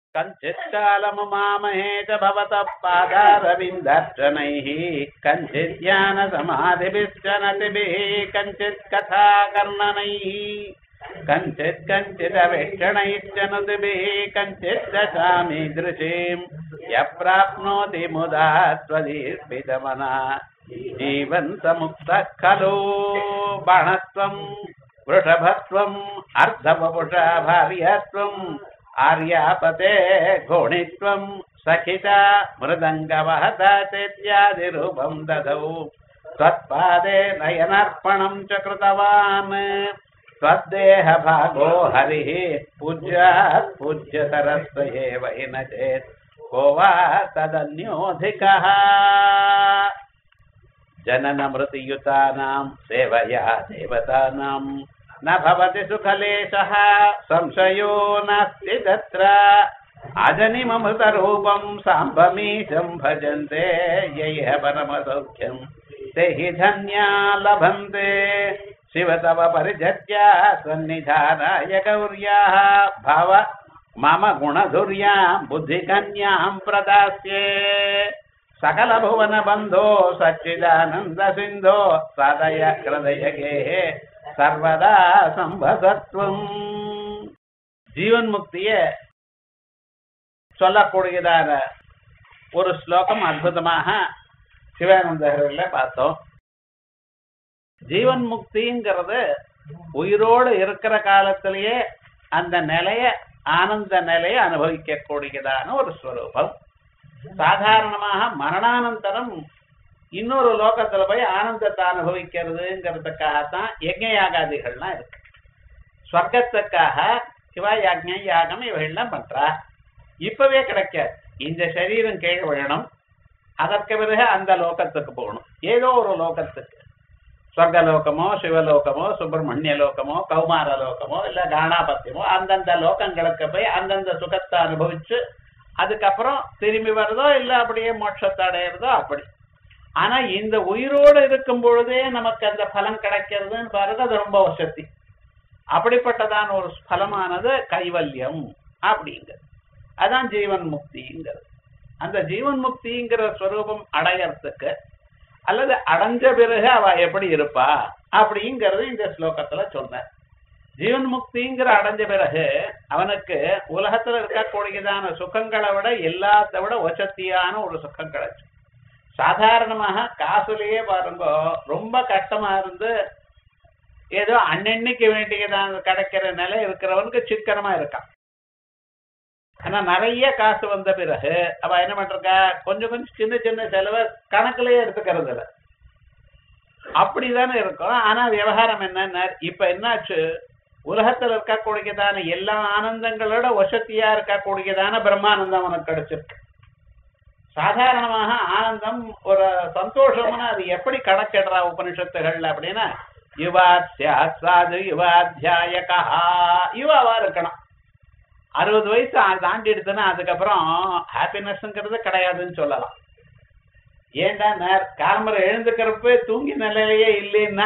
कञ्चित्कालमुमामहे च भवतः पादारविन्दार्चनैः कञ्चित् ज्ञानसमाधिभिश्च नतिभिः कञ्चित् कथाकर्णनैः कञ्चित् कञ्चिदवेक्षणैश्च नतिभिः कञ्चित् दशामि दृशीम् यः प्राप्नोति मुदा त्वदीर्पितमना जीवन्तमुक्तः खलु बाणत्वम् वृषभत्वम् अर्धवपुषा भार्यत्वम् आर्यापते घोणित्वम् सखिता मृदङ्गवहता चेत्यादिरूपम् ददौ त्वत्पादे नयनार्पणम् च कृतवान् त्वद्देहभागो हरिः पूज्यात् पूज्यतरस्व एव हि न चेत् को वा तदन्योऽधिकः जननमृतियुतानाम् सेवया देवतानाम् न भवति सुखलेशः संशयो नास्ति तत्र अजनिममृतरूपम् साम्बमीशम् भजन्ते यैह परमसौख्यम् ते हि धन्या लभन्ते शिव तव परिजत्या सन्निधानाय गौर्याः भव मम गुणधुर्याम् बुद्धिकन्याम् प्रदास्ये सकलभुवनबन्धो सच्चिदानन्द सिन्धो सदय हृदयगेः சர்வதா சம்பதத்துவம் ஜீவன் முக்திய சொல்லக்கூடியதான ஒரு ஸ்லோகம் அற்புதமாக சிவானந்தகரில் பார்த்தோம் ஜீவன் முக்திங்கிறது உயிரோடு இருக்கிற காலத்திலேயே அந்த நிலைய ஆனந்த நிலையை அனுபவிக்கக்கூடியதான ஒரு ஸ்வரூபம் சாதாரணமாக மரணானந்தரம் இன்னொரு லோகத்துல போய் ஆனந்தத்தை அனுபவிக்கிறதுங்கிறதுக்காகத்தான் யஜ்ஞ யாகாதிகள்லாம் இருக்கு ஸ்வர்க்கத்துக்காக சிவா யாக்ஞ யாகம் இவைகள்லாம் பண்றா இப்பவே கிடைக்காது இந்த சரீரம் கீழ் விழணும் அதற்கு பிறகு அந்த லோகத்துக்கு போகணும் ஏதோ ஒரு லோகத்துக்கு ஸ்வர்கலோகமோ சிவலோகமோ சுப்பிரமணிய லோகமோ கௌமார லோகமோ இல்ல காணாபத்தியமோ அந்தந்த லோகங்களுக்கு போய் அந்தந்த சுகத்தை அனுபவிச்சு அதுக்கப்புறம் திரும்பி வருதோ இல்ல அப்படியே மோட்சத்தை அடையிறதோ அப்படி ஆனா இந்த உயிரோடு இருக்கும் பொழுதே நமக்கு அந்த பலன் கிடைக்கிறதுன்னு பாருங்க அது ரொம்ப வசதி அப்படிப்பட்டதான ஒரு பலமானது கைவல்யம் அப்படிங்கிறது அதான் ஜீவன் முக்திங்கிறது அந்த ஜீவன் முக்திங்கிற ஸ்வரூபம் அடையறதுக்கு அல்லது அடைஞ்ச பிறகு அவ எப்படி இருப்பா அப்படிங்கிறது இந்த ஸ்லோகத்துல சொன்ன ஜீவன் முக்திங்கிற அடைஞ்ச பிறகு அவனுக்கு உலகத்துல இருக்கக்கூடியதான சுகங்களை விட எல்லாத்த விட வசத்தியான ஒரு சுகம் கிடைச்சு சாதாரணமாக காசுலயே பாருங்க ரொம்ப கஷ்டமா இருந்து ஏதோ அன்னன்னைக்கு வேண்டியதான் கிடைக்கிற நிலை இருக்கிறவனுக்கு சிக்கனமா இருக்கான் ஆனா நிறைய காசு வந்த பிறகு அவ என்ன பண்றா கொஞ்சம் கொஞ்சம் சின்ன சின்ன செலவை கணக்குலயே எடுத்துக்கிறது இல்ல அப்படிதானே இருக்கும் ஆனா விவகாரம் என்னன்னா இப்ப என்னாச்சு உலகத்துல இருக்கக்கூடியதான எல்லா ஆனந்தங்களோட வசதியா இருக்கக்கூடியதான பிரம்மானந்தம் அவனுக்கு கிடைச்சிருக்கு சாதாரணமாக ஆனந்தம் ஒரு சந்தோஷம்னு அது எப்படி கணக்கிடுறா உபனிஷத்துகள்ல அப்படின்னா யுவாத்யா சாது யுவாத்தியாயகா யுவாவா இருக்கணும் அறுபது வயசு தாண்டி எடுத்தனா அதுக்கப்புறம் ஹாப்பினஸ்ங்கிறது கிடையாதுன்னு சொல்லலாம் ஏண்டா காலம்பரை எழுந்துக்கிறப்ப தூங்கி நிலையிலேயே இல்லைன்னா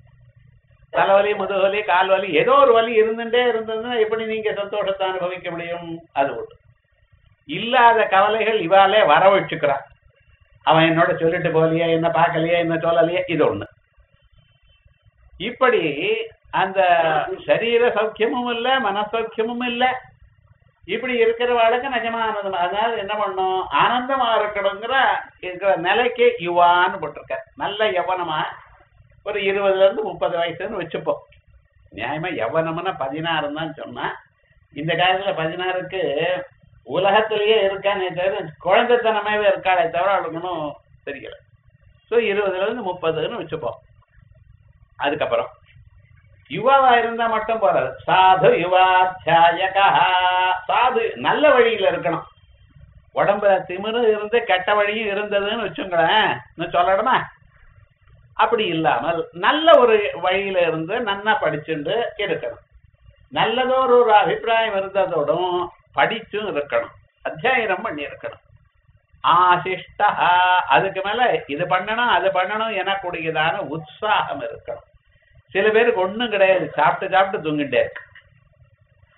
தலைவலி முதுவலி கால் வலி ஏதோ ஒரு வலி இருந்துட்டே இருந்ததுன்னா எப்படி நீங்க சந்தோஷத்தை அனுபவிக்க முடியும் அது ஒன்று இல்லாத கவலைகள் இவாலே வர வச்சுக்கிறான் அவன் என்னோட சொல்லிட்டு போலியா என்ன பார்க்கலையா என்ன சொல்லலையா இது ஒண்ணு இப்படி அந்த சரீர சௌக்கியமும் இல்ல மனசௌக்கியமும் இல்ல இப்படி இருக்கிறவாளுக்கு நிஜமானது அதனால என்ன பண்ணும் ஆனந்தமா இருக்கணுங்கிற இருக்கிற நிலைக்கு யுவான்னு போட்டிருக்க நல்ல யவனமா ஒரு இருபதுல இருந்து முப்பது வயசுன்னு வச்சுப்போம் நியாயமா யவனம்னா பதினாறு தான் சொன்னா இந்த காலத்துல பதினாறுக்கு உலகத்திலேயே இருக்கானே தவிர குழந்தைத்தனமாவே இருக்காளே தவிர அவளுக்கு ஒன்றும் தெரியல ஸோ இருபதுல இருந்து முப்பதுன்னு வச்சுப்போம் அதுக்கப்புறம் யுவாவா இருந்தா மட்டும் போறாது சாது யுவாத்தியாயகா சாது நல்ல வழியில இருக்கணும் உடம்புல திமிரு இருந்து கெட்ட வழியும் இருந்ததுன்னு வச்சுங்களேன் நான் சொல்லணுமா அப்படி இல்லாமல் நல்ல ஒரு வழியில இருந்து நன்னா படிச்சுட்டு இருக்கணும் நல்லதோர் ஒரு அபிப்பிராயம் இருந்ததோடும் படிச்சும் இருக்கணும் அத்தியாயனம் பண்ணி இருக்கணும் ஆசிஷ்டா அதுக்கு மேல இது பண்ணணும் அது பண்ணணும் எனக்கூடியதான உற்சாகம் இருக்கணும் சில பேருக்கு ஒண்ணும் கிடையாது சாப்பிட்டு சாப்பிட்டு தூங்கிட்டே இருக்கு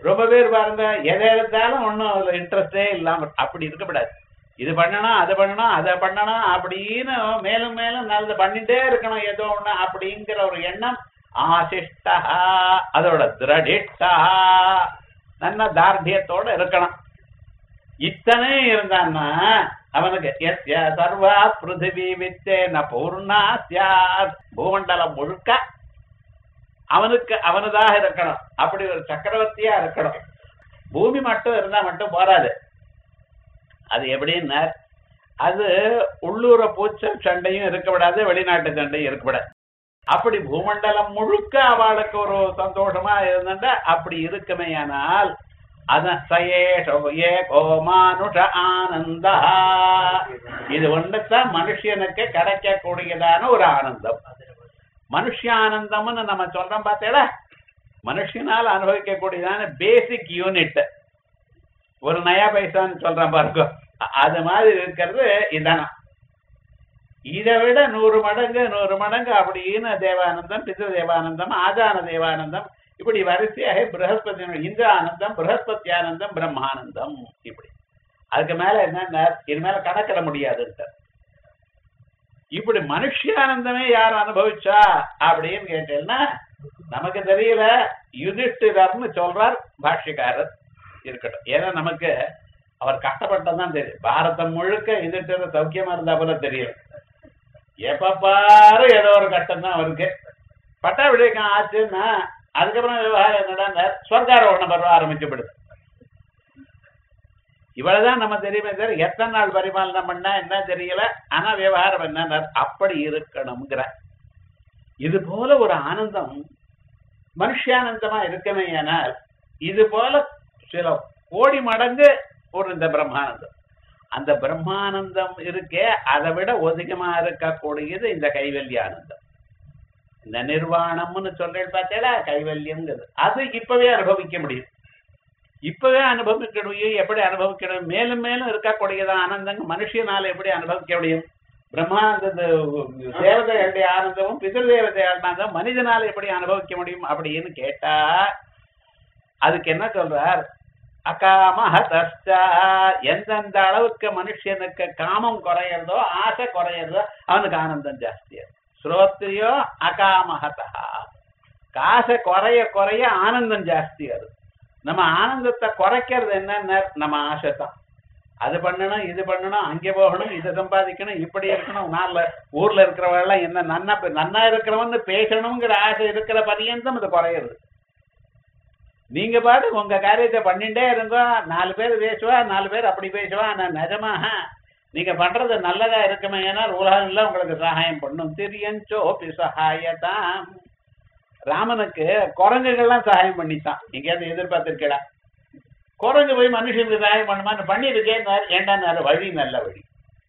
ரொம்ப பேர் பாருங்க எதை எடுத்தாலும் ஒன்றும் அதுல இன்ட்ரெஸ்டே இல்லாம அப்படி இருக்கக்கூடாது இது பண்ணணும் அது பண்ணணும் அதை பண்ணணும் அப்படின்னு மேலும் மேலும் நல்லது பண்ணிட்டே இருக்கணும் ஏதோ ஒண்ணு அப்படிங்கிற ஒரு எண்ணம் ஆசிஷ்டா அதோட திரடிட்டா நல்ல தார்டியத்தோட இருக்கணும் இத்தனை இருந்தான்னா அவனுக்கு எஸ்ய சர்வா பிருத்திவி வித்தேன பூர்ணா சியாத் பூமண்டலம் முழுக்க அவனுக்கு அவனதாக இருக்கணும் அப்படி ஒரு சக்கரவர்த்தியா இருக்கணும் பூமி மட்டும் இருந்தா மட்டும் போராது அது எப்படின்னா அது உள்ளூர பூச்சல் சண்டையும் இருக்கக்கூடாது வெளிநாட்டு சண்டையும் இருக்கக்கூடாது அப்படி பூமண்டலம் முழுக்க அவளுக்கு ஒரு சந்தோஷமா இருந்தா அப்படி இருக்குமேயானால் அதான் சயேஷோ ஏகோ மானுஷ ஆனந்தா இது ஒன்றுதான் மனுஷனுக்கு கிடைக்கக்கூடியதான ஒரு ஆனந்தம் மனுஷானந்தம்னு நம்ம சொல்றோம் பார்த்தேடா மனுஷனால் அனுபவிக்கக்கூடியதான பேசிக் யூனிட் ஒரு நயா பைசான்னு சொல்றேன் பாருங்க அ- அது மாதிரி இருக்கிறது இதானா இதை விட நூறு மடங்கு நூறு மடங்கு அப்படின்னு தேவானந்தம் பித்ரு தேவானந்தம் ஆதான தேவானந்தம் இப்படி வரிசையாக பிரகஸ்பதி இந்திர ஆனந்தம் பிரகஸ்பதி ஆனந்தம் பிரம்மானந்தம் இப்படி அதுக்கு மேல என்ன இது மேல கணக்கிட முடியாதுன்ட்டு இப்படி மனுஷானந்தமே யார் அனுபவிச்சா அப்படின்னு கேட்டேன்னா நமக்கு தெரியல யுதிஷ்டிரர்னு சொல்றார் பாஷ்யக்காரர் இருக்கட்டும் ஏன்னா நமக்கு அவர் கஷ்டப்பட்டதான் தெரியும் பாரதம் முழுக்க யுதிஷ்டிர சௌக்கியமா இருந்தா போல தெரியல எப்ப பாரு ஏதோ ஒரு கஷ்டம் தான் அவருக்கு பட்டாபிஷேகம் ஆச்சுன்னா அதுக்கப்புறம் விவகாரம் என்னடா ஸ்வர்காரோகணம் பருவ ஆரம்பிச்சுப்படுது இவ்வளவுதான் நம்ம தெரியுமே தவிர எத்தனை நாள் பரிமாலனம் பண்ணா என்ன தெரியல ஆனா விவகாரம் என்ன அப்படி இருக்கணுங்கிற இது போல ஒரு ஆனந்தம் மனுஷானந்தமா இருக்கமே ஆனால் இது போல சில கோடி மடங்கு ஒரு இந்த பிரம்மானந்தம் அந்த பிரம்மானந்தம் இருக்கே அதை விட ஒதுக்கமா இருக்கக்கூடியது இந்த கைவல்யானந்தம் இந்த நிர்வாணம்னு சொல்றேன் பார்த்தேடா கைவல்யம்ங்கிறது அது இப்பவே அனுபவிக்க முடியும் இப்பவே அனுபவிக்க முடியும் எப்படி அனுபவிக்கணும் மேலும் மேலும் இருக்கக்கூடியதான் ஆனந்தங்க மனுஷனால எப்படி அனுபவிக்க முடியும் பிரம்மானந்த தேவதைகளுடைய ஆனந்தமும் பிதர்தேவதை ஆனந்தம் மனிதனால எப்படி அனுபவிக்க முடியும் அப்படின்னு கேட்டா அதுக்கு என்ன சொல்றார் அகாமஹதஸ்ட எந்தெந்த அளவுக்கு மனுஷனுக்கு காமம் குறையிறதோ ஆசை குறையிறதோ அவனுக்கு ஆனந்தம் ஜாஸ்தியா ஸ்ரோத்ரியோ அகாமஹதா காசை குறைய குறைய ஆனந்தம் ஜாஸ்தி அது நம்ம ஆனந்தத்தை குறைக்கிறது என்னன்னா நம்ம ஆசை தான் அது பண்ணணும் இது பண்ணணும் அங்கே போகணும் இதை சம்பாதிக்கணும் இப்படி இருக்கணும் நாளில் ஊர்ல இருக்கிறவெல்லாம் என்ன நன்னா நன்னா இருக்கிறவன்னு பேசணுங்கிற ஆசை இருக்கிற பரியந்தம் இது குறையிறது நீங்க பாட்டு உங்க காரியத்தை பண்ணிட்டே இருங்க நாலு பேர் பேசுவா நாலு பேர் அப்படி பேசுவா நான் நிஜமாக நீங்க பண்றது நல்லதா இருக்குமே ஏன்னா உலகம்ல உங்களுக்கு சகாயம் பண்ணும் திரியஞ்சோ சகாயதாம் ராமனுக்கு குரங்குகள்லாம் சகாயம் பண்ணித்தான் எங்கேயாவது எதிர்பார்த்திருக்கடா குரங்கு போய் மனுஷனுக்கு சகாயம் பண்ணுமான்னு பண்ணிருக்கேன் ஏண்டான்னாரு வழி நல்ல வழி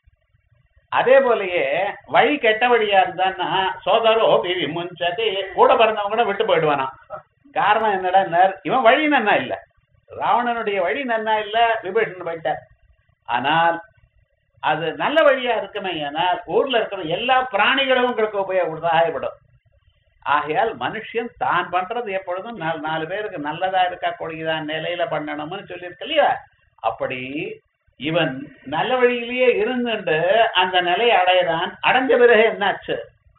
அதே போலயே வழி கெட்ட வழியா இருந்தான்னா சோதரோ பிவி முன்சதி கூட பிறந்தவங்க கூட விட்டு போயிடுவானா காரணம் என்னடா இவன் வழி நன்னா இல்ல ராவணனுடைய வழி நன்னா இல்ல விபீஷன் போயிட்டார் ஆனால் அது நல்ல வழியா இருக்குமே ஆனால் ஊர்ல இருக்கிற எல்லா பிராணிகளும் உங்களுக்கு உபயோக சகாயப்படும் ஆகையால் மனுஷன் தான் பண்றது எப்பொழுதும் நாலு நாலு பேருக்கு நல்லதா இருக்கா கூடியதான் நிலையில பண்ணணும்னு சொல்லியிருக்க இல்லையா அப்படி இவன் நல்ல வழியிலேயே இருந்துட்டு அந்த நிலையை அடையறான் அடைஞ்ச பிறகு என்னாச்சு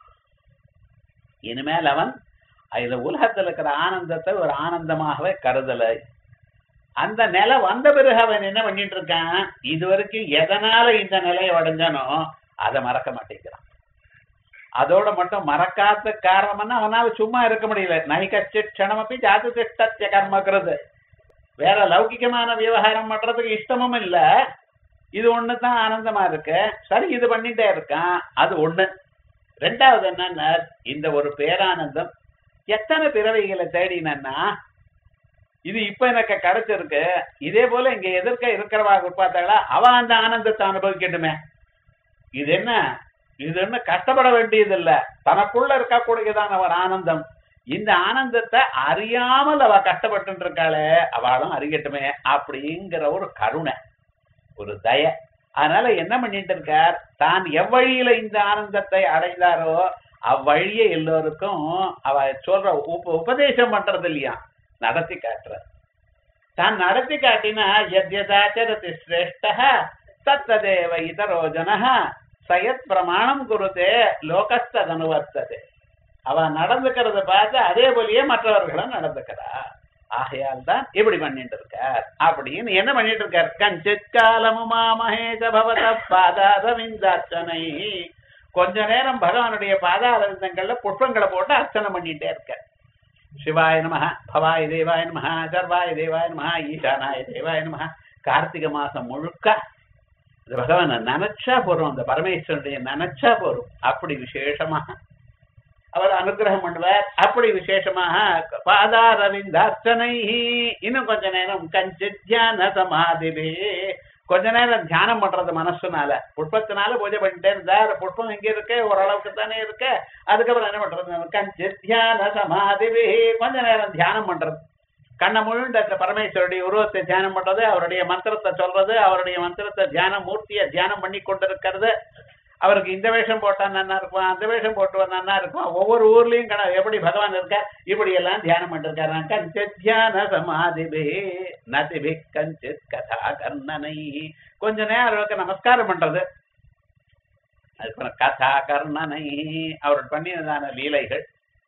இனிமேல் அவன் இதுல உலகத்துல இருக்கிற ஆனந்தத்தை ஒரு ஆனந்தமாகவே கருதலை அந்த நிலை வந்த பிறகு அவன் என்ன பண்ணிட்டு இருக்கான் இது வரைக்கும் எதனால இந்த நிலையை அடைஞ்சானோ அதை மறக்க மாட்டேங்கிறான் அதோட மட்டும் மறக்காத காரணம்னா அவனால சும்மா இருக்க முடியல நைகச்சு க்ஷணமப்பி ஜாது திஷ்டத்திய கர்மக்கிறது வேற லௌகிகமான விவகாரம் பண்றதுக்கு இஷ்டமும் இல்ல இது ஒண்ணுதான் ஆனந்தமா இருக்கு சரி இது பண்ணிட்டே இருக்கான் அது ஒண்ணு ரெண்டாவது என்னன்னா இந்த ஒரு பேரானந்தம் எத்தனை பிறவைகளை தேடினா இது இப்ப எனக்கு கிடைச்சிருக்கு இதே போல இங்க எதிர்க்க இருக்கிறவா பார்த்தாங்களா அவ அந்த ஆனந்தத்தை அனுபவிக்கட்டுமே இது என்ன இது என்ன கஷ்டப்பட வேண்டியது இல்ல தனக்குள்ள இருக்கக்கூடியதான ஒரு ஆனந்தம் இந்த ஆனந்தத்தை அறியாமல் அவ கஷ்டப்பட்டு இருக்காளே அவளும் அறியட்டுமே அப்படிங்கிற ஒரு கருணை ஒரு தய அதனால என்ன பண்ணிட்டு இருக்கார் தான் எவ்வழியில இந்த ஆனந்தத்தை அடைந்தாரோ அவ்வழியை எல்லோருக்கும் அவ சொல்ற உப உபதேசம் பண்றது இல்லையா நடத்தி காட்டுற தான் நடத்தி காட்டினா எத்யதாச்சரதி சிரேஷ்ட தத்ததேவ இதரோ ஜனः சயத் பிரமாணம் குருதே லோகஸ்தனுவர்த்ததே அவ நடந்துக்கிறத பார்த்து அதே போலயே மற்றவர்களும் நடந்துக்கிறா ஆகையால் தான் இப்படி பண்ணிட்டு இருக்கார் அப்படின்னு என்ன பண்ணிட்டு இருக்கார் கஞ்சித் காலமுமா மகேஷ பவத பாதாரவிந்தார்ச்சனை கொஞ்ச நேரம் பகவானுடைய பாதாரவிந்தங்கள்ல புஷ்பங்களை போட்டு அர்ச்சனை பண்ணிட்டே இருக்கார் சிவாய நம பவாய தேவாய நம சர்வாய தேவாய நம ஈசானாய தேவாய நம கார்த்திகை மாசம் முழுக்க இந்த பகவானை நினைச்சா போறோம் அந்த பரமேஸ்வரனுடைய நினைச்சா போறோம் அப்படி விசேஷமாக அவர் அனுகிரகம் பண்ணுவார் அப்படி விசேஷமாக பாதாரவிந்தார்ச்சனை இன்னும் கொஞ்ச நேரம் கஞ்சித் தியான சமாதிபே கொஞ்ச நேரம் தியானம் பண்றது மனசுனால புஷ்பத்தினால பூஜை பண்ணிட்டே இருந்தார் புஷ்பம் எங்க இருக்கு ஓரளவுக்கு தானே இருக்கு அதுக்கப்புறம் என்ன பண்றது கஞ்சித் தியான சமாதிபே கொஞ்ச நேரம் தியானம் பண்றது கண்ண முழுண்டு அந்த பரமேஸ்வருடைய உருவத்தை தியானம் பண்றது அவருடைய மந்திரத்தை சொல்றது அவருடைய மந்திரத்தை தியான மூர்த்தியை தியானம் பண்ணி கொண்டிருக்கிறது அவருக்கு இந்த வேஷம் போட்டா நன்னா இருக்கும் அந்த வேஷம் போட்டு நன்னா இருக்கும் ஒவ்வொரு ஊர்லயும் கண எப்படி பகவான் இருக்கார் இப்படி எல்லாம் தியானம் பண்ணிருக்காரு கஞ்சித் தியான சமாதிபே நதிபி கஞ்சித் கதா கர்ணனை கொஞ்ச நேரம் அவருக்கு நமஸ்காரம் பண்றது அதுக்கப்புறம் கதா கர்ணனை அவர் பண்ணியதான லீலைகள்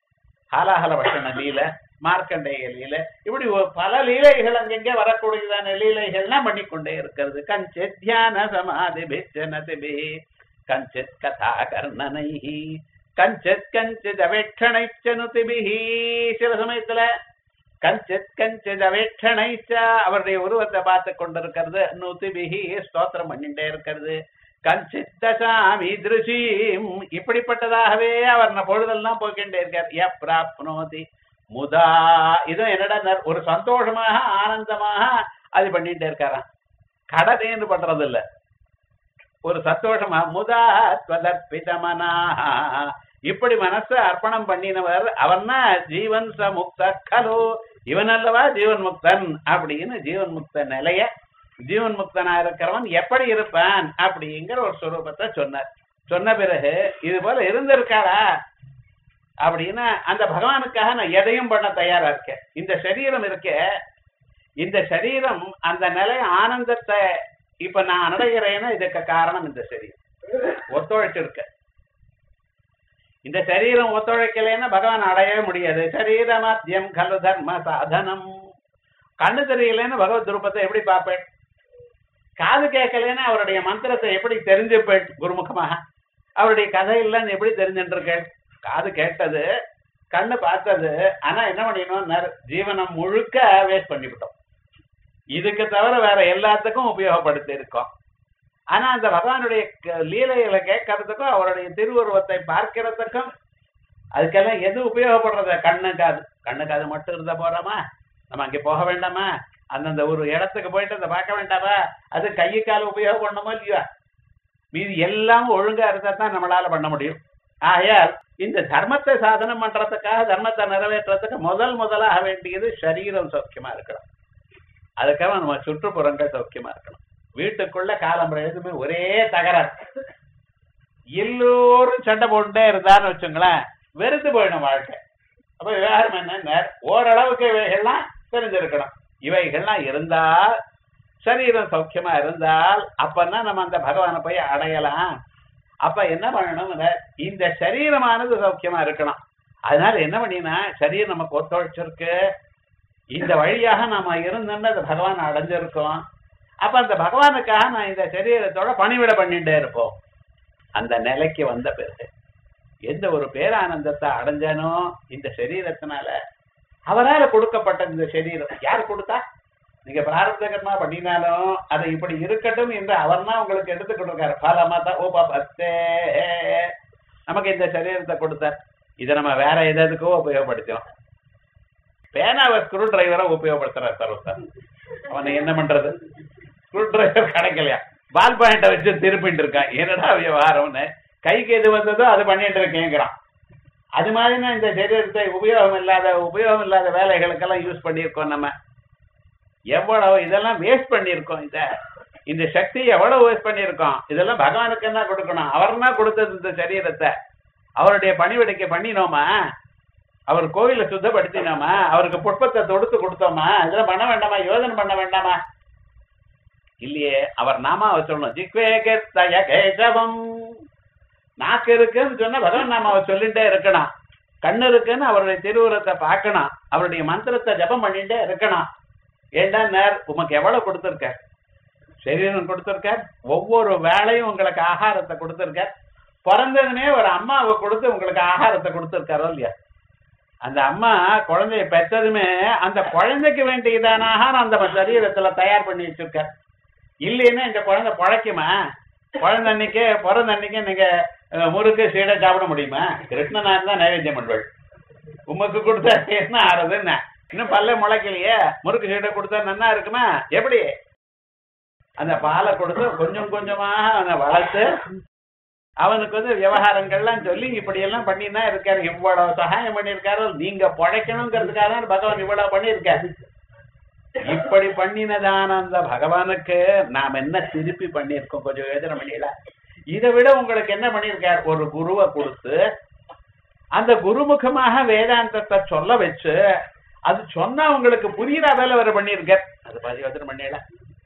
ஹாலாஹல பட்டண லீலை மார்க்கண்டேய லீலை இப்படி ஒரு பல லீலைகள் அங்கங்கே வரக்கூடியதான லீலைகள்லாம் பண்ணிக்கொண்டே இருக்கிறது கஞ்சித் தியான சமாதி பிச்சனதிபி கஞ்சித் கதா கர்ணனை கஞ்சித் கஞ்சித் அவேட்சணைச்சனுதிபிஹி சில சமயத்துல கஞ்சித் கஞ்சித் அவேட்சணைச்ச அவருடைய உருவத்தை பார்த்து கொண்டிருக்கிறது நுதிபிஹி ஸ்தோத்திரம் பண்ணிட்டே இருக்கிறது கஞ்சித் தசாமி திருஷீம் இப்படிப்பட்டதாகவே அவர் பொழுதெல்லாம் போய்கிட்டே இருக்கார் எப்ராப்னோதி முதா இதுவும் என்னடா ஒரு சந்தோஷமாக ஆனந்தமாக அது பண்ணிட்டே இருக்காராம் கடனேன்னு பண்றது இல்ல ஒரு சந்தோஷமா முதா ஸ்வதர்ப்பிதமனா இப்படி மனச அர்ப்பணம் பண்ணினவர் அவன்னா ஜீவன் ச முக்த கலோ இவன் அல்லவா ஜீவன் முக்தன் அப்படின்னு ஜீவன் முக்த நிலைய ஜீவன் முக்தனா இருக்கிறவன் எப்படி இருப்பான் அப்படிங்கிற ஒரு சுரூபத்தை சொன்னார் சொன்ன பிறகு இது போல இருந்திருக்காரா அப்படின்னா அந்த பகவானுக்காக நான் எதையும் பண்ண தயாரா இருக்கேன் இந்த சரீரம் இருக்க இந்த சரீரம் அந்த நிலை ஆனந்தத்தை இப்ப நான் அடைகிறேன்னா இதுக்கு காரணம் இந்த சரீரம் ஒத்துழைச்சு இருக்க இந்த சரீரம் ஒத்துழைக்கலைன்னா பகவான் அடையவே முடியாது சரீர மத்தியம் கலு தர்ம சாதனம் கண்ணு தெரியலன்னு பகவத் ரூபத்தை எப்படி பார்ப்பேன் காது கேட்கலன்னா அவருடைய மந்திரத்தை எப்படி தெரிஞ்சுப்பேன் குருமுகமாக அவருடைய கதை இல்லைன்னு எப்படி தெரிஞ்சுட்டு காது கேட்டது கண்ணு பார்த்தது ஆனா என்ன பண்ணிடணும் ஜீவனம் முழுக்க வேஸ்ட் பண்ணிவிட்டோம் இதுக்கு தவிர வேற எல்லாத்துக்கும் உபயோகப்படுத்தி இருக்கோம் ஆனா அந்த பகவானுடைய லீலைகளை கேட்கறதுக்கும் அவருடைய திருவுருவத்தை பார்க்கறதுக்கும் அதுக்கெல்லாம் எது உபயோகப்படுறது கண்ணு காது கண்ணு காது மட்டும் இருந்தா போறோமா நம்ம அங்கே போக வேண்டாமா அந்தந்த ஒரு இடத்துக்கு போயிட்டு அதை பார்க்க வேண்டாமா அது கையை கால உபயோகம் பண்ணணுமோ இல்லையா மீது எல்லாம் ஒழுங்கா இருந்தா தான் நம்மளால பண்ண முடியும் ஆகையால் இந்த தர்மத்தை சாதனம் பண்றதுக்காக தர்மத்தை நிறைவேற்றுறதுக்கு முதல் முதலாக வேண்டியது சரீரம் சௌக்கியமா இருக்கணும் அதுக்காக நம்ம சுற்றுப்புறங்கள் சௌக்கியமா இருக்கணும் வீட்டுக்குள்ள காலம்புற எதுவுமே ஒரே தகராறு எல்லோரும் சண்டை போட்டுட்டே இருந்தான்னு வச்சுங்களேன் வெறுத்து போயிடும் வாழ்க்கை அப்ப விவகாரம் என்ன ஓரளவுக்கு இவைகள்லாம் தெரிஞ்சிருக்கணும் இவைகள்லாம் இருந்தால் சரீரம் சௌக்கியமா இருந்தால் அப்பதான் நம்ம அந்த பகவானை போய் அடையலாம் அப்ப என்ன பண்ணணும் இந்த சரீரமானது சௌக்கியமா இருக்கணும் அதனால என்ன பண்ணினா சரீரம் நமக்கு ஒத்துழைச்சிருக்கு இந்த வழியாக நாம இருந்தோம்னா அந்த பகவான் அடைஞ்சிருக்கோம் அப்ப அந்த பகவானுக்காக நான் இந்த சரீரத்தோட பணிவிட பண்ணிட்டே இருப்போம் அந்த நிலைக்கு வந்த பிறகு எந்த ஒரு பேரானந்தத்தை அடைஞ்சானோ இந்த சரீரத்தினால அவரால் கொடுக்கப்பட்ட இந்த சரீரம் யார் கொடுத்தா நீங்க பிராரப்தகரமா பண்ணினாலும் அதை இப்படி இருக்கட்டும் என்று அவர் தான் உங்களுக்கு எடுத்துக்கிட்டு இருக்காரு பலமத உபபத்தே நமக்கு இந்த சரீரத்தை கொடுத்தார் இதை நம்ம வேற எதுக்கோ உபயோகப்படுத்தோம் பேனாவை ஸ்க்ரூ டிரைவரை உபயோகப்படுத்துறாரு சர்வசார் அவனை என்ன பண்றது ஸ்க்ரூ டிரைவர் கிடைக்கலையா பால் பாயிண்ட வச்சு திருப்பிட்டு இருக்கான் என்னடா விவகாரம்னு கைக்கு எது வந்ததோ அது பண்ணிட்டு இருக்கேங்கிறான் அது மாதிரினா இந்த சரீரத்தை உபயோகம் இல்லாத உபயோகம் இல்லாத வேலைகளுக்கெல்லாம் யூஸ் பண்ணியிருக்கோம் நம்ம எவ்வளவு இதெல்லாம் வேஸ்ட் பண்ணியிருக்கோம் இத இந்த சக்தி எவ்வளவு வேஸ்ட் பண்ணியிருக்கோம் இதெல்லாம் பகவானுக்கு என்ன கொடுக்கணும் அவர்னா கொடுத்தது இந்த சரீரத்தை அவருடைய பணிவிடைக்க பண்ணினோமா அவர் கோவில சுத்தப்படுத்தினோமா அவருக்கு புஷ்பத்தை தொடுத்து கொடுத்தோமா இதெல்லாம் பண்ண வேண்டாமா யோசனை பண்ண வேண்டாமா இல்லையே அவர் நாமாவை சொல்லணும் ஜிக்வே கெத்தய கேசவம் நாக்கு இருக்குன்னு சொன்னா பகவான் நாமாவை சொல்லிட்டே இருக்கணும் கண்ணு இருக்குன்னு அவருடைய திருவுரத்தை பார்க்கணும் அவருடைய மந்திரத்தை ஜபம் பண்ணிட்டே இருக்கணும் ஏண்டா நேர் உமக்கு எவ்வளவு கொடுத்திருக்கார் சரீரம் கொடுத்திருக்கார் ஒவ்வொரு வேலையும் உங்களுக்கு ஆகாரத்தை கொடுத்திருக்கார் பிறந்ததுமே ஒரு அம்மாவை கொடுத்து உங்களுக்கு ஆகாரத்தை கொடுத்திருக்காரோ இல்லையா அந்த அம்மா குழந்தைய பெற்றதுமே அந்த குழந்தைக்கு வேண்டியதான ஆகாரம் அந்த சரீரத்துல தயார் பண்ணி வச்சிருக்கார் இல்லைன்னா இந்த குழந்தை பழைக்குமா குழந்தை அன்னைக்கு பிறந்த அன்னைக்கு நீங்க அஹ், முறுக்கு சீடை சாப்பிட முடியுமா கிருஷ்ணனா இருந்தா நைவேத்தியம் பண்ணுவாள் உமக்கு கொடுத்தா என்ன ஆறுது என்ன இன்னும் பல்ல முளைக்கலையே முறுக்கு சீடை கொடுத்தா நன்னா இருக்குமா எப்படி அந்த பாலை கொடுத்து கொஞ்சம் கொஞ்சமா அவனை வளர்த்து அவனுக்கு வந்து விவகாரங்கள்லாம் சொல்லி இப்படி எல்லாம் பண்ணி தான் இருக்காரு இவ்வளவு சகாயம் பண்ணியிருக்காரு நீங்க பழைக்கணுங்கிறதுக்காக தான் பகவான் இவ்வளவு பண்ணியிருக்காரு இப்படி பண்ணினதான அந்த பகவானுக்கு நாம் என்ன திருப்பி பண்ணியிருக்கோம் கொஞ்சம் யோசனை பண்ணிடல இதை விட உங்களுக்கு என்ன பண்ணியிருக்கார் ஒரு குருவை கொடுத்து அந்த குருமுகமாக வேதாந்தத்தை சொல்ல வச்சு அது சொன்னா உங்களுக்கு புரியுற வேலை வர பண்ணியிருக்கார் அது பாதி யோசனை பண்ணிடல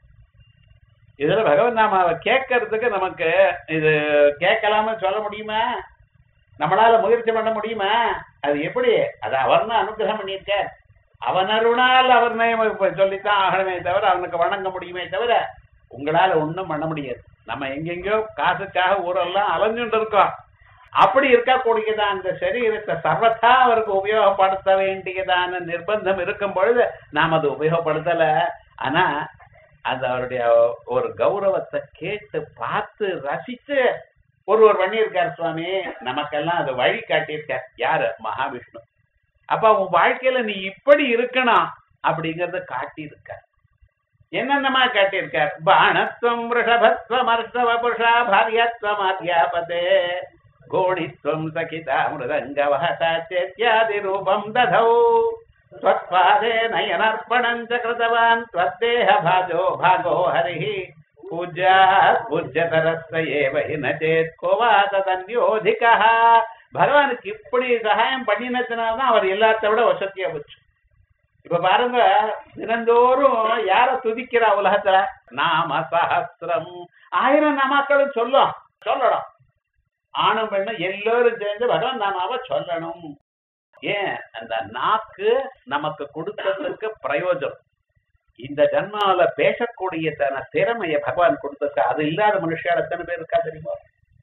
இதுல பகவன் நாமாவை கேட்கறதுக்கு நமக்கு இது கேட்கலாம சொல்ல முடியுமா நம்மளால முயற்சி பண்ண முடியுமா அது எப்படி அது அவர் தான் அனுகிரகம் பண்ணியிருக்கார் அவன் அருணால் அவர் நயம் சொல்லித்தான் ஆகணுமே தவிர அவனுக்கு வணங்க முடியுமே தவிர உங்களால ஒண்ணும் பண்ண முடியாது நம்ம எங்கெங்கயோ காசுக்காக ஊரெல்லாம் அலைஞ்சுட்டு இருக்கோம் அப்படி இருக்கக்கூடியதான் அந்த சரீரத்தை சர்வதா அவருக்கு உபயோகப்படுத்த வேண்டியதான நிர்பந்தம் இருக்கும் பொழுது நாம் அது உபயோகப்படுத்தல ஆனா அது அவருடைய ஒரு கௌரவத்தை கேட்டு பார்த்து ரசிச்சு ஒருவர் பண்ணியிருக்கார் சுவாமி நமக்கெல்லாம் அது வழி காட்டியிருக்கார் யாரு மகாவிஷ்ணு அப்ப உன் வாழ்க்கையில நீ இப்படி இருக்கணும் அப்படிங்கறத காட்டியிருக்கார் என்னென்னமா காட்டியிருக்கார் பாணத்துவம் ரிஷபத்வம் அர்ஷவ புருஷா பாரியத்வம் அத்தியாபதே கோணித்வம் சகிதா மிருதங்கவஹதாச்சேத்யாதி ரூபம் ததௌ त्वत्पादे नयनर्पणम् च कृतवान् त्वद्देहभाजो भागो हरिः पूज्यात् पूज्यतरस्य एव हि न चेत् को वा तदन्योधिकः பகவானுக்கு இப்படி சகாயம் பண்ணினதுனாலதான் அவர் எல்லாத்த விட வசதியா போச்சு இப்ப பாருங்க தினந்தோறும் யார துதிக்கிறா உலகத்துல நாம சஹசிரம் ஆயிரம் நாமாக்களும் சொல்லும் சொல்லணும் ஆணும் பெண்ணும் எல்லோரும் சேர்ந்து பகவான் நாமாவை சொல்லணும் ஏன் அந்த நாக்கு நமக்கு கொடுத்ததுக்கு பிரயோஜனம் இந்த ஜன்மாவில பேசக்கூடிய தன திறமைய பகவான் கொடுத்திருக்க அது இல்லாத மனுஷால் எத்தனை பேர் இருக்கா தெரியுமா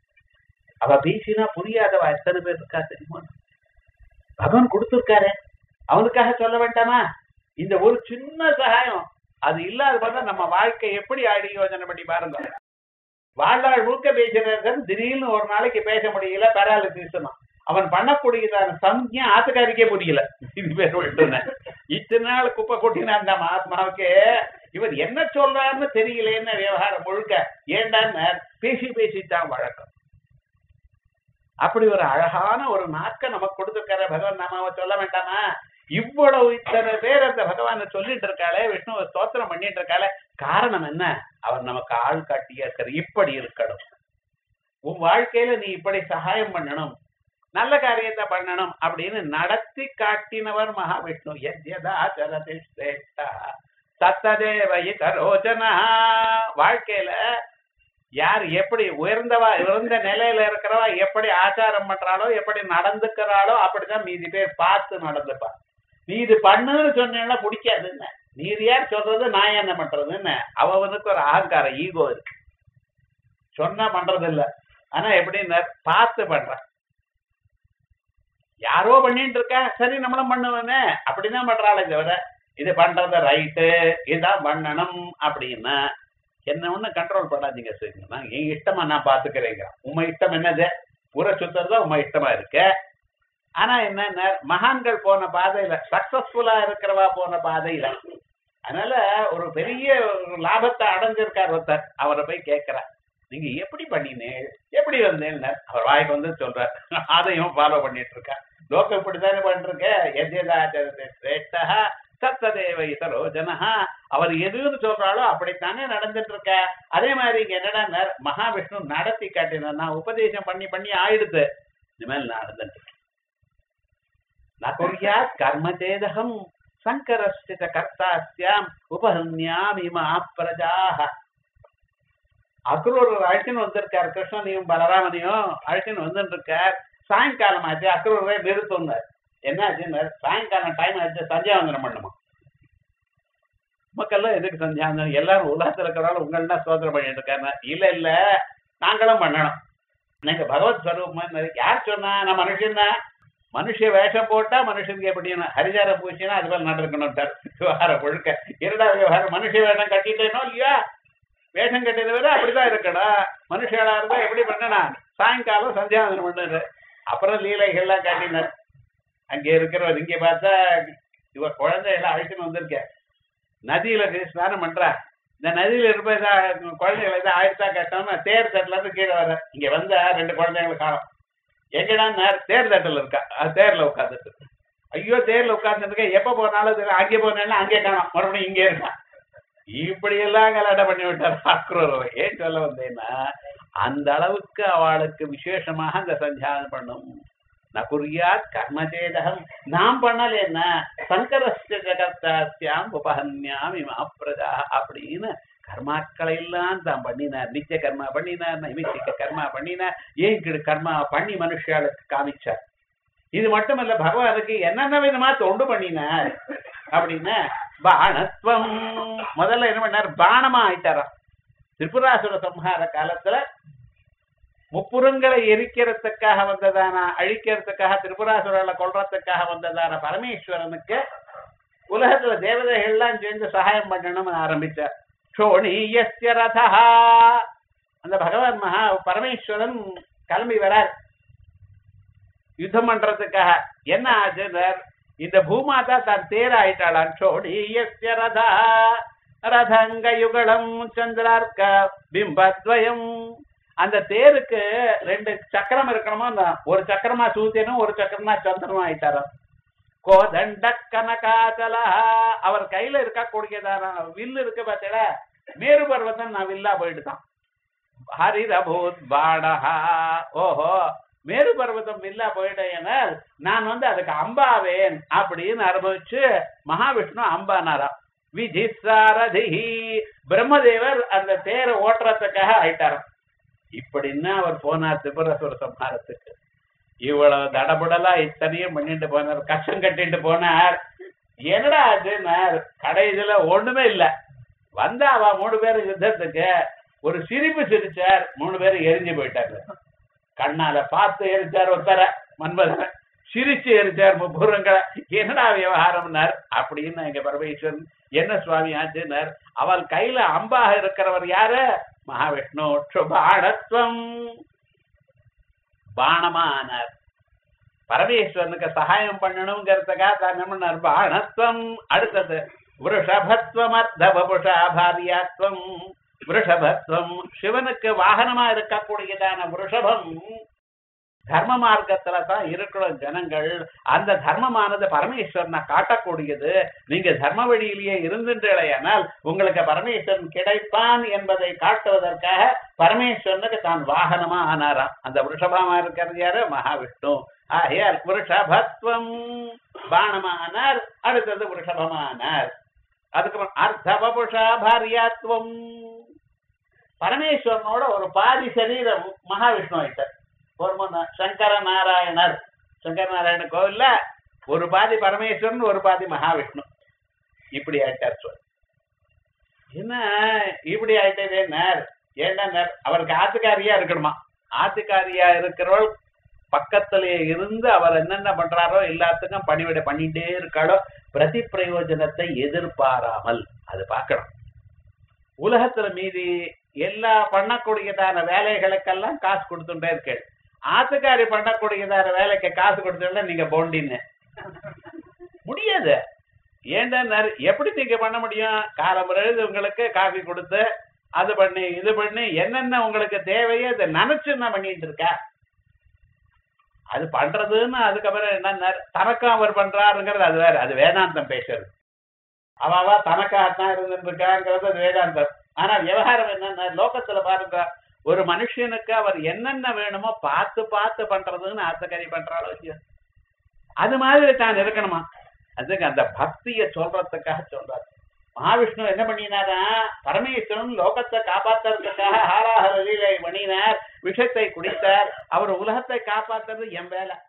அவ பேசினா புரியாதவ எத்தனை பேர் இருக்கா தெரியுமா பகவான் கொடுத்திருக்காரு அவனுக்காக சொல்ல வேண்டாமா இந்த ஒரு சின்ன சகாயம் அது இல்லாத பார்த்தா நம்ம வாழ்க்கை எப்படி ஆடி யோசனை பண்ணி பாருங்க வாழ்நாள் முழுக்க பேசுறதுன்னு திடீர்னு ஒரு நாளைக்கு பேச முடியல பேராலிசிஸ்னா அவன் பண்ணக்கூடியதான சம்யா ஆத்துக்காரிக்கே புரியல இது பேர் விட்டுன இத்தனை நாள் குப்பை கொட்டின அந்த மகாத்மாவுக்கு இவர் என்ன சொல்றாருன்னு தெரியலேன்னு விவகாரம் முழுக்க ஏண்டான்னு பேசி பேசித்தான் வழக்கம் அப்படி ஒரு அழகான ஒரு நாக்க நமக்கு கொடுத்துருக்கார பகவான் நாமாவை சொல்ல வேண்டாமா இவ்வளவு இத்தனை பேர் அந்த பகவானை சொல்லிட்டு இருக்காளே விஷ்ணுவை ஸ்தோத்திரம் பண்ணிட்டு இருக்காளே காரணம் என்ன அவர் நமக்கு ஆள் காட்டியா இருக்காரு இப்படி இருக்கணும் உன் வாழ்க்கையில நீ இப்படி சகாயம் பண்ணணும் நல்ல காரியத்தை பண்ணணும் அப்படின்னு நடத்தி காட்டினவர் மகாவிஷ்ணு எத்யதாச்சரதி ஸ்ரேஷ்டா சத்ததேவ இதரோஜனா வாழ்க்கையில யார் எப்படி உயர்ந்தவா உயர்ந்த நிலையில இருக்கிறவா எப்படி ஆச்சாரம் பண்றாளோ எப்படி நடந்துக்கிறாளோ அப்படிதான் மீதி பேர் பார்த்து நடந்துப்பா நீ இது பண்ணுன்னு சொன்னா பிடிக்காதுன்னு நீர் யார் சொல்றது நான் என்ன பண்றதுன்னு அவனுக்கு ஒரு அகங்காரம் ஈகோ இருக்கு சொன்னா பண்றது இல்ல ஆனா எப்படின்னு பார்த்து பண்றான் யாரோ பண்ணிட்டு இருக்கா சரி நம்மளும் பண்ணுவேனே அப்படிதான் பண்றாளே தவிர இது பண்றது ரைட்டு இதான் பண்ணணும் அப்படின்னா என்ன ஒண்ணு கண்ட்ரோல் பண்ணாதீங்க சரிங்களா என் இஷ்டமா நான் பாத்துக்கிறேங்க உங்க இஷ்டம் என்னது ஊரை சுத்துறதா உங்க இஷ்டமா இருக்கு ஆனா என்ன மகான்கள் போன பாதையில சக்சஸ்ஃபுல்லா இருக்கிறவா போன பாதையில அதனால ஒரு பெரிய ஒரு லாபத்தை அடைஞ்சிருக்கார் ஒருத்தர் அவரை போய் கேட்கிறார் நீங்க எப்படி பண்ணினேன் எப்படி வந்தேன்னு அவர் வாய்க்கு வந்து சொல்றார் அதையும் ஃபாலோ பண்ணிட்டு இருக்கார் லோகம் இப்படித்தானே பண்ணிருக்க எத்யதாச்சரத்தை சிரேஷ்டா சத்ததேவ இதரோஜனஹா அவர் எதுன்னு சொல்றாளோ அப்படித்தானே நடந்துட்டு இருக்க அதே மாதிரி இங்க என்னடா மகாவிஷ்ணு நடத்தி காட்டினார் நான் உபதேசம் பண்ணி பண்ணி ஆயிடுது இனிமேல் நடந்துட்டு நகுர்யாத் கர்மதேதகம் சங்கரஸ்தித கர்த்தாஸ்யாம் உபஹன்யாமிமா பிரஜாக அக்ரூர் அழைச்சின்னு வந்திருக்கார் கிருஷ்ணனையும் பலராமனையும் அழைச்சின்னு வந்துட்டு இருக்கார் சாயங்காலம் ஆச்சு அக்ரூரை நிறுத்துனார் என்ன ஆச்சுன்னு சாயங்காலம் டைம் ஆச்சு சந்தியாவந்தனம் பண்ணுமா மக்கள்லாம் எதுக்கு சந்தியாவந்தனம் எல்லாரும் உலகத்துல இருக்கிறனால உங்கள்னா சோதனை பண்ணிட்டு இருக்காங்க இல்ல இல்ல நாங்களும் பண்ணணும் நீங்க பகவத் ஸ்வரூபமா யார் சொன்னா நான் மனுஷன் தான் மனுஷ வேஷம் போட்டா மனுஷனுக்கு எப்படி ஹரிஜார பூச்சினா அது போல நடக்கணும் விவகாரம் ஒழுக்க இரடா விவகாரம் மனுஷ வேஷம் கட்டிட்டேனோ இல்லையா வேஷம் கட்டியது வேற அப்படிதான் இருக்கணும் மனுஷாளா இருந்தா எப்படி பண்ணனா சாயங்காலம் சந்தியாவந்தனம் பண்ணாரு அப்புறம் லீலைகள்லாம் காட்டினார் அங்க இருக்கிறவர் இங்க பார்த்தா இவ குழந்தைகளை அழைச்சுன்னு வந்திருக்க நதியில போய் ஸ்நானம் பண்றா இந்த நதியில இருப்ப இதா குழந்தைகளை ஏதோ ஆயிடுச்சா கட்டணும்னா தேர் தட்டுல இருந்து கீழே வர இங்க வந்த ரெண்டு குழந்தைங்களை காணும் எங்கடா நேர் தேர் தட்டுல இருக்கா அது தேர்ல உட்காந்துட்டு ஐயோ தேர்ல உட்கார்ந்துட்டு இருக்க எப்ப போனாலும் இது அங்கே போனாலும் அங்கே காணும் மறுபடியும் இங்கே இருக்கா இப்படி எல்லாம் கலாட்டம் பண்ணி விட்டார் அக்ரூர் ஏன் சொல்ல வந்தேன்னா அந்த அளவுக்கு அவளுக்கு விசேஷமாக அந்த சந்தியானம் பண்ணும் நகுரியாத் கர்மச்சேதகம் நாம் பண்ணலேன்னா சங்கரஸ்ய ஜகத்தாஸ்யாம் உபஹன்யாம் இமா பிரஜா அப்படின்னு கர்மாக்களை எல்லாம் தான் பண்ணினார் நித்திய கர்மா பண்ணினார் நைமித்திக கர்மா பண்ணினார் ஏன் இப்படி கர்மா பண்ணி மனுஷாளுக்கு காமிச்சார் இது மட்டுமல்ல பகவானுக்கு என்னென்ன விதமா தொண்டு பண்ணினார் அப்படின்னா பாணத்துவம் முதல்ல என்ன பண்ணார் பானமா ஆயிட்டாராம் திரிபுராசுர சம்ஹார காலத்துல முப்புறங்களை எரிக்கிறதுக்காக வந்ததான அழிக்கிறதுக்காக திரிபுராசுரர்களை கொல்றதுக்காக வந்ததான பரமேஸ்வரனுக்கு உலகத்துல தேவதைகள்லாம் சேர்ந்து சகாயம் பண்ணணும்னு ஆரம்பிச்சார் சோணியஸ்ய ரதா அந்த பகவான் மகா பரமேஸ்வரன் கிளம்பி வரார் யுத்தம் பண்றதுக்காக என்ன ஆச்சுன்னார் இந்த பூமாதா தான் தேர் ஆயிட்டாளான் சோணியஸ்ய ரதா ரதங்க யுகலம் சந்திரார்க்க பிம்பத்வயம் அந்த தேருக்கு ரெண்டு சக்கரம் இருக்கணுமா அந்த ஒரு சக்கரமா சூத்தியனும் ஒரு சக்கரமா சந்திரனும் ஆயிட்டாராம் கோதண்ட கனகாச்சலா அவர் கையில இருக்கக்கூடியதான வில்லு இருக்கு பார்த்தீங்களா மேரு பர்வதம் நான் வில்லா போயிட்டுதான் ஹரிரபூத் பாடஹா ஓஹோ மேரு பர்வதம் வில்லா போயிட்டேனால் நான் வந்து அதுக்கு அம்பாவேன் அப்படின்னு அனுபவிச்சு மகாவிஷ்ணு அம்பானாராம் விஜி சாரதிஹி பிரம்மதேவர் அந்த தேரை ஓட்டுறதுக்காக ஆயிட்டாராம் இப்படின்னா அவர் போனார் திபுரசுர சம்ஹாரத்துக்கு இவ்வளவு தடபுடலா இத்தனையும் பண்ணிட்டு போனார் கஷ்டம் கட்டிட்டு போனார் என்னடா ஆச்சுன்னார் கடைசியில ஒண்ணுமே இல்ல வந்தா அவ மூணு பேர் யுத்தத்துக்கு ஒரு சிரிப்பு சிரிச்சார் மூணு பேரும் எரிஞ்சு போயிட்டாரு கண்ணால பார்த்து எரிச்சார் ஒருத்தர மன்மதனை சிரிச்சு எரிச்சார் முப்புறங்களை என்னடா விவகாரம்னார் அப்படின்னு எங்க பரமேஸ்வரன் என்ன சுவாமி ஆச்சுன்னார் அவள் கையில அம்பாக இருக்கிறவர் யாரு மகாவிஷ்ணு சுபாணத்துவம் பாணமானார் பரமேஸ்வரனுக்கு சகாயம் பண்ணணுங்கிறதுக்காக தான் என்ன பண்ணார் பாணத்துவம் அடுத்தது விருஷபத்வம் அர்த்த வபுஷா பாரியாத்வம் விருஷபத்வம் சிவனுக்கு வாகனமா இருக்கக்கூடியதான விருஷபம் தர்ம மார்க்கத்துல தான் இருக்கிற ஜனங்கள் அந்த தர்மமானது பரமேஸ்வரனை காட்டக்கூடியது நீங்க தர்ம வழியிலேயே இருந்துட்டேனால் உங்களுக்கு பரமேஸ்வரன் கிடைப்பான் என்பதை காட்டுவதற்காக பரமேஸ்வரனுக்கு தான் வாகனமா ஆனாராம் அந்த விருஷபமா இருக்கிறது யாரு மகாவிஷ்ணு ஆகையால் விருஷபத்வம் பானமானார் அடுத்தது விருஷபமானார் அதுக்கப்புறம் அர்த்தபபுஷா பாரியாத்வம் பரமேஸ்வரனோட ஒரு பாதி சரீரம் மகாவிஷ்ணு ஆயிட்டார் ஒரு மணி சங்கர நாராயணர் சங்கர நாராயண கோவில்ல ஒரு பாதி பரமேஸ்வரன் ஒரு பாதி மகாவிஷ்ணு இப்படி ஆயிட்டார் சொல் என்ன இப்படி ஆயிட்டதே நேர் ஏன்னா நேர் அவருக்கு ஆத்துக்காரியா இருக்கணுமா ஆத்துக்காரியா இருக்கிறவள் பக்கத்திலே இருந்து அவர் என்னென்ன பண்றாரோ எல்லாத்துக்கும் பணிவிடை பண்ணிட்டே இருக்காளோ பிரதி பிரயோஜனத்தை எதிர்பாராமல் அது பார்க்கணும் உலகத்துல மீதி எல்லா பண்ணக்கூடியதான வேலைகளுக்கெல்லாம் காசு கொடுத்துட்டே இருக்கேள் ஆத்துக்காரி பண்ணக்கூடியதான வேலைக்கு காசு கொடுத்தா நீங்க போண்டின்னு முடியாது ஏன்டா எப்படி நீங்க பண்ண முடியும் காலம் எழுது உங்களுக்கு காஃபி கொடுத்து அது பண்ணி இது பண்ணி என்னென்ன உங்களுக்கு தேவையோ அதை நினைச்சு என்ன பண்ணிட்டு இருக்கா அது பண்றதுன்னு அதுக்கப்புறம் என்ன தனக்கும் அவர் பண்றாருங்கிறது அது வேற அது வேதாந்தம் பேசுறது அவாவா தனக்காகத்தான் இருந்துட்டு இருக்காங்கிறது அது வேதாந்தம் ஆனா விவகாரம் என்னன்னா லோகத்துல பாருங்க ஒரு மனுஷனுக்கு அவர் என்னென்ன வேணுமோ பார்த்து பார்த்து பண்றதுன்னு ஆத்தக்கறி பண்றாளோ இல்லையோ அது மாதிரி தான் இருக்கணுமா அதுக்கு அந்த பக்திய சொல்றதுக்காக சொல்றாரு மகாவிஷ்ணு என்ன பண்ணினாரா பரமேஸ்வரன் லோகத்தை காப்பாத்துறதுக்காக ஹாராஹர லீலை பண்ணினார் விஷத்தை குடித்தார் அவர் உலகத்தை காப்பாத்துறது என் வேலை